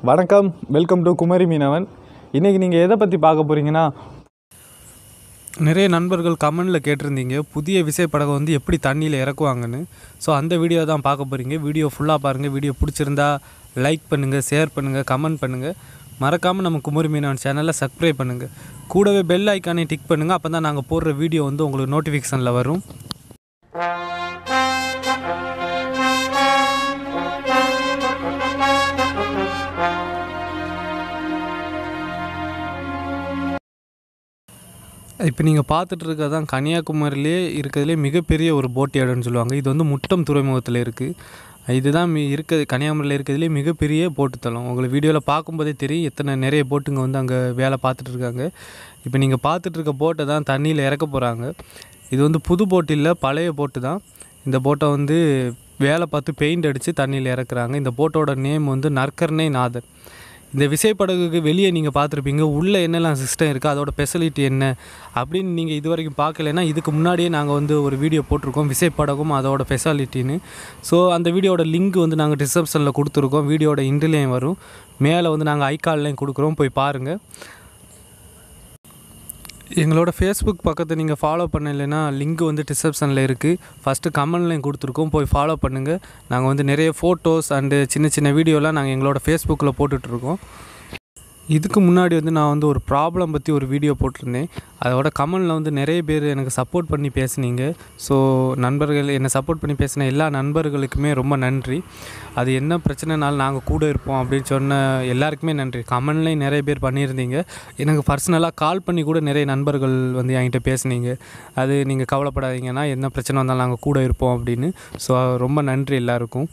வணக்கம் welcome to Kumari மீனவன் இன்றைக்கி நீங்கள் எதை பற்றி பார்க்க போகிறீங்கன்னா நிறைய நண்பர்கள் கமெண்டில் கேட்டிருந்தீங்க புதிய விசைப்படகை வந்து எப்படி தண்ணியில் இறக்குவாங்கன்னு ஸோ அந்த வீடியோ தான் பார்க்க போகிறீங்க வீடியோ ஃபுல்லாக பாருங்கள் வீடியோ பிடிச்சிருந்தா லைக் பண்ணுங்கள் ஷேர் பண்ணுங்கள் கமெண்ட் பண்ணுங்கள் மறக்காமல் நம்ம குமரி மீனவன் சேனலை சப்ஸ்கிரைப் பண்ணுங்கள் கூடவே பெல் ஐக்கானே டிக் பண்ணுங்கள் அப்போ தான் நாங்கள் போடுற வீடியோ வந்து உங்களுக்கு நோட்டிஃபிகேஷனில் வரும் இப்போ நீங்கள் பார்த்துட்டு இருக்கிறது தான் கன்னியாகுமரியிலே இருக்கிறதுலே மிகப்பெரிய ஒரு போட் இடம்னு சொல்லுவாங்க இது வந்து முட்டம் துறைமுகத்தில் இருக்குது இதுதான் மி இருக்கிறது கன்னியாகுமரியில் இருக்கிறதுலே மிகப்பெரிய போட்டு தளம் உங்களுக்கு வீடியோவில் பார்க்கும்போதே தெரியும் எத்தனை நிறைய போட்டுங்க வந்து அங்கே வேலை பார்த்துட்டு இருக்காங்க இப்போ நீங்கள் பார்த்துட்டு இருக்க போட்டை தான் தண்ணியில் இறக்க போகிறாங்க இது வந்து புது போட்டு இல்லை பழைய போட்டு தான் இந்த போட்டை வந்து வேலை பார்த்து பெயிண்ட் அடித்து தண்ணியில் இறக்குறாங்க இந்த போட்டோட நேம் வந்து நற்கர்ணை நாதர் இந்த விசைப்படகுக்கு வெளியே நீங்கள் பார்த்துருப்பீங்க உள்ளே என்னெல்லாம் சிஸ்டம் இருக்குது அதோட ஸ்பெஷலிட்டி என்ன அப்படின்னு நீங்கள் இது வரைக்கும் பார்க்கலன்னா இதுக்கு முன்னாடியே நாங்கள் வந்து ஒரு வீடியோ போட்டிருக்கோம் விசைப்படகும் அதோட ஸ்பெஷாலிட்டின்னு ஸோ அந்த வீடியோட லிங்க் வந்து நாங்கள் டிஸ்கிரிப்ஷனில் கொடுத்துருக்கோம் வீடியோட இன்ட்லேயும் வரும் மேலே வந்து நாங்கள் ஐகால்லையும் கொடுக்குறோம் போய் பாருங்கள் எங்களோட ஃபேஸ்புக் பக்கத்தை நீங்கள் ஃபாலோ பண்ணலைன்னா லிங்க் வந்து டிஸ்கிரிப்ஷனில் இருக்குது ஃபஸ்ட்டு கமெண்ட்லையும் கொடுத்துருக்கோம் போய் ஃபாலோ பண்ணுங்கள் நாங்கள் வந்து நிறைய ஃபோட்டோஸ் அண்டு சின்ன சின்ன வீடியோலாம் நாங்கள் எங்களோட ஃபேஸ்புக்கில் போட்டுட்ருக்கோம் இதுக்கு முன்னாடி வந்து நான் வந்து ஒரு ப்ராப்ளம் பற்றி ஒரு வீடியோ போட்டிருந்தேன் அதோட கமெண்டில் வந்து நிறைய பேர் எனக்கு சப்போர்ட் பண்ணி பேசுனீங்க ஸோ நண்பர்கள் என்னை சப்போர்ட் பண்ணி பேசின எல்லா நண்பர்களுக்குமே ரொம்ப நன்றி அது என்ன பிரச்சனைனாலும் நாங்கள் கூட இருப்போம் அப்படின்னு சொன்ன எல்லாருக்குமே நன்றி கமெண்ட்லேயும் நிறைய பேர் பண்ணியிருந்தீங்க எனக்கு பர்சனலாக கால் பண்ணி கூட நிறைய நண்பர்கள் வந்து என்கிட்ட பேசுனீங்க அது நீங்கள் கவலைப்படாதீங்கன்னா என்ன பிரச்சனை வந்தாலும் நாங்கள் கூட இருப்போம் அப்படின்னு ஸோ ரொம்ப நன்றி எல்லாருக்கும்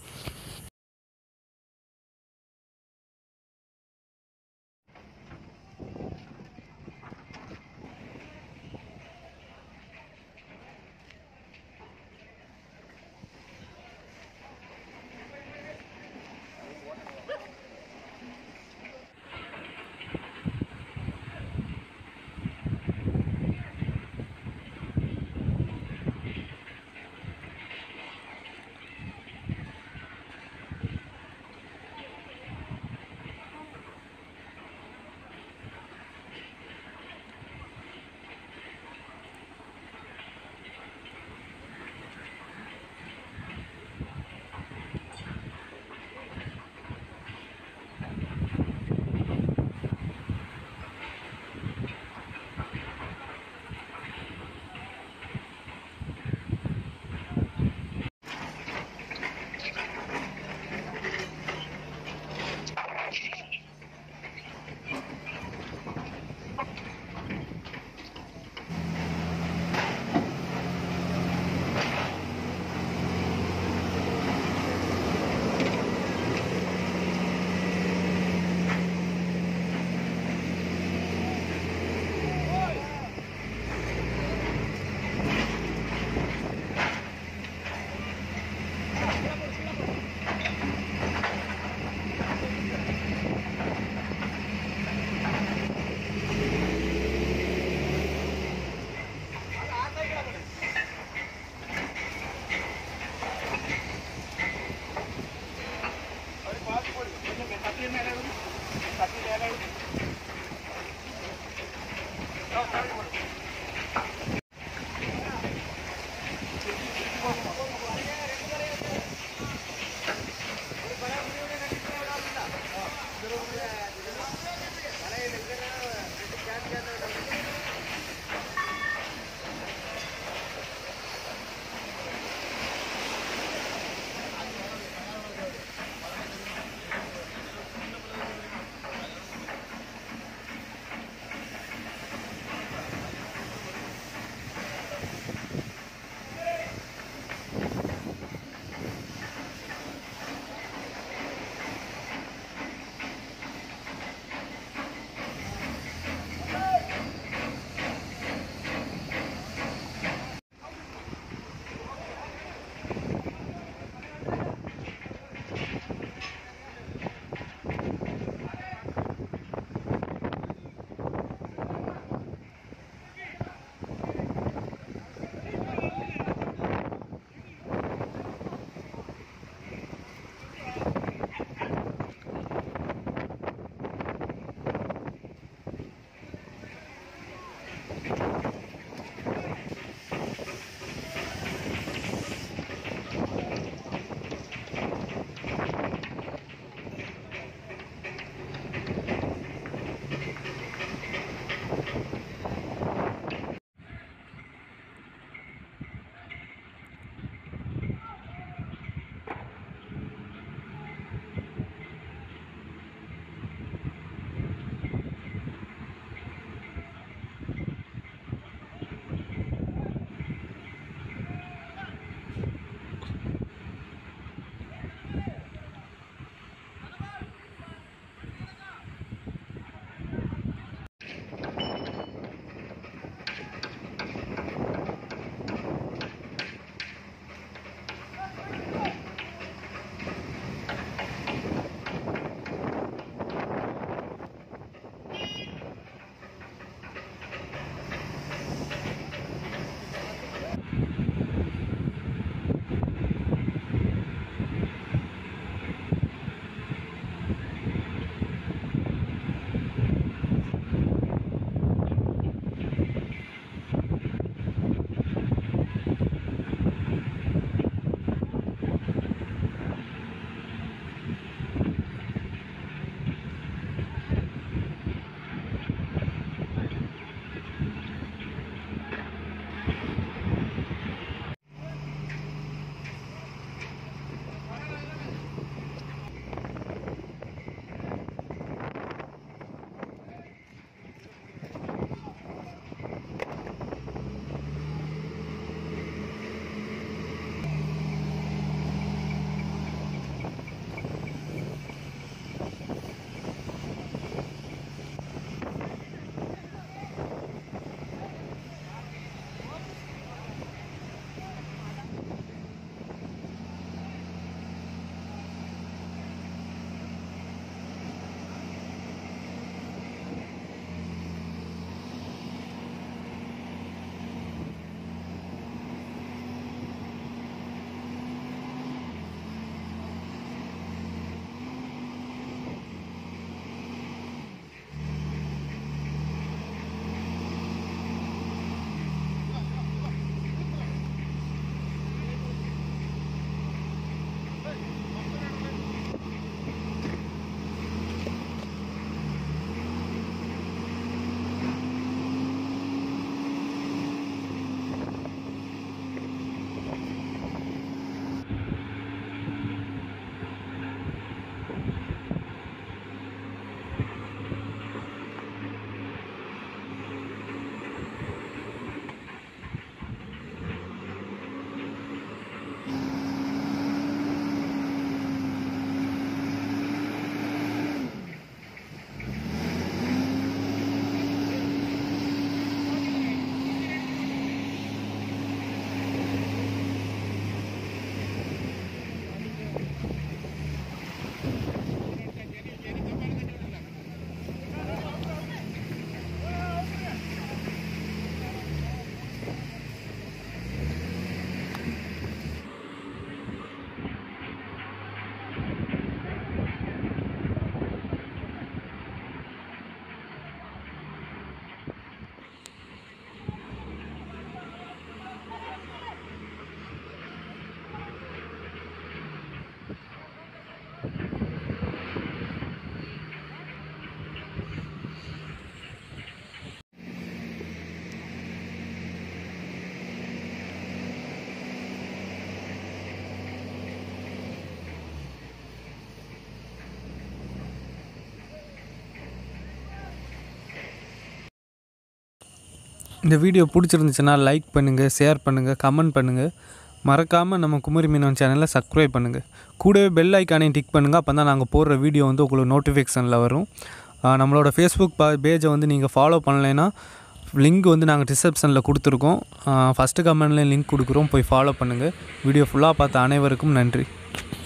இந்த வீடியோ பிடிச்சிருந்துச்சுன்னா லைக் பண்ணுங்கள் ஷேர் பண்ணுங்கள் கமெண்ட் பண்ணுங்கள் மறக்காமல் நம்ம குமரி மீனவன் சேனலை சப்ஸ்கிரைப் பண்ணுங்கள் கூடவே பெல் ஐக்கானையும் டிக் பண்ணுங்கள் அப்போ தான் நாங்கள் போடுற வீடியோ வந்து உங்களுக்கு நோட்டிஃபிகேஷனில் வரும் ஆஹ் நம்மளோட ஃபேஸ்புக் பா பேஜை வந்து நீங்கள் ஃபாலோ பண்ணலைன்னா லிங்க் வந்து நாங்கள் டிஸ்கிரிப்ஷனில் கொடுத்துருக்கோம் ஃபஸ்ட்டு கமெண்ட்லேயும் லிங்க் கொடுக்குறோம் போய் ஃபாலோ பண்ணுங்கள் வீடியோ ஃபுல்லாக பார்த்த அனைவருக்கும் நன்றி